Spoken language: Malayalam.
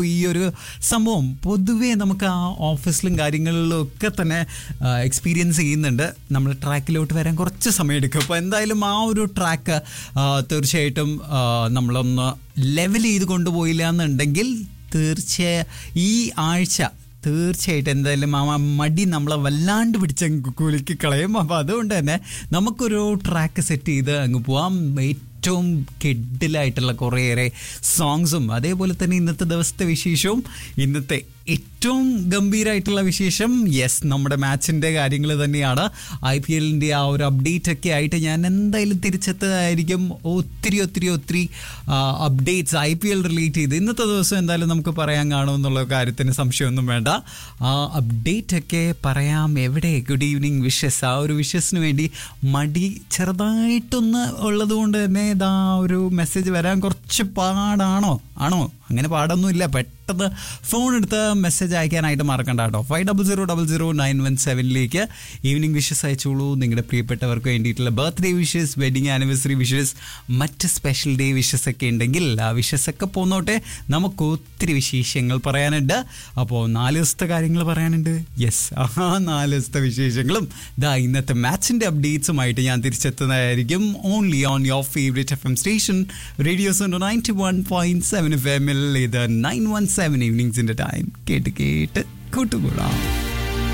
ഈ ഒരു സംഭവം പൊതുവേ നമുക്ക് ആ ഓഫീസിലും കാര്യങ്ങളിലും ഒക്കെ തന്നെ എക്സ്പീരിയൻസ് ചെയ്യുന്നുണ്ട് നമ്മൾ ട്രാക്കിലോട്ട് വരാൻ കുറച്ച് സമയം എടുക്കും അപ്പോൾ എന്തായാലും ആ ഒരു ട്രാക്ക് തീർച്ചയായിട്ടും ആ, നമ്മളൊന്ന് ലെവൽ ചെയ്ത് കൊണ്ടുപോയില്ല എന്നുണ്ടെങ്കിൽ തീർച്ചയായും ഈ ആഴ്ച തീർച്ചയായിട്ടും എന്തായാലും ആ മടി നമ്മളെ വല്ലാണ്ട് പിടിച്ച് അങ്ങ് കുലുക്കി കളയും അപ്പോൾ അതുകൊണ്ട് തന്നെ നമുക്കൊരു ട്രാക്ക് സെറ്റ് ചെയ്ത് അങ്ങ് പോവാം ഏറ്റവും കിഡിലായിട്ടുള്ള കുറേയേറെ സോങ്സും അതേപോലെ തന്നെ ഇന്നത്തെ ദിവസത്തെ വിശേഷവും ഇന്നത്തെ ഏറ്റവും ഗംഭീരമായിട്ടുള്ള വിശേഷം യെസ് നമ്മുടെ മാച്ചിൻ്റെ കാര്യങ്ങൾ തന്നെയാണ് ഐ പി എല്ലിൻ്റെ ആ ഒരു അപ്ഡേറ്റ് ഒക്കെ ആയിട്ട് ഞാൻ എന്തായാലും തിരിച്ചെത്തതായിരിക്കും ഒത്തിരി ഒത്തിരി ഒത്തിരി updates I P L relate ചെയ്ത് ഇന്നത്തെ ദിവസം എന്തായാലും നമുക്ക് പറയാൻ കാണുമെന്നുള്ള കാര്യത്തിന് സംശയമൊന്നും വേണ്ട ആ അപ്ഡേറ്റ് ഒക്കെ പറയാം എവിടെ ഗുഡ് ഈവനിങ് വിഷസ് ആ ഒരു വിഷസിന് വേണ്ടി മടി ചെറുതായിട്ടൊന്ന് ഉള്ളത് കൊണ്ട് തന്നെ ഇതാ ഒരു മെസ്സേജ് വരാൻ കുറച്ച് പാടാണോ ആണോ അങ്ങനെ പാടൊന്നുമില്ല പെട്ടെന്ന് ഫോൺ എടുത്ത് മെസ്സേജ് അയക്കാനായിട്ട് മറക്കണ്ട കേട്ടോ five double zero double zero nine one സെവനിലേക്ക് ഈവനിങ് വിഷസ് അയച്ചോളൂ നിങ്ങളുടെ പ്രിയപ്പെട്ടവർക്ക് വേണ്ടിയിട്ടുള്ള birthday wishes wedding anniversary wishes മറ്റ് സ്പെഷ്യൽ ഡേ വിഷസ് ഒക്കെ ഉണ്ടെങ്കിൽ ആ വിഷസ് ഒക്കെ പോന്നോട്ടെ നമുക്ക് ഒത്തിരി വിശേഷങ്ങൾ പറയാനുണ്ട് അപ്പോൾ നാല് ദിവസത്തെ കാര്യങ്ങൾ പറയാനുണ്ട് യെസ് ആ നാല് ദിവസത്തെ വിശേഷങ്ങളും ഇതാ ഇന്നത്തെ മാച്ചിൻ്റെ അപ്ഡേറ്റ്സുമായിട്ട് ഞാൻ തിരിച്ചെത്തുന്നതായിരിക്കും only on your favourite F M station radios ninety one point seven F എമ്മിൽ ഇത് നയൻ വൺ സെവൻ ഈവനിങ്സിൻ്റെ ടൈം കേട്ട് കേട്ട് കൂട്ടുകൂടാം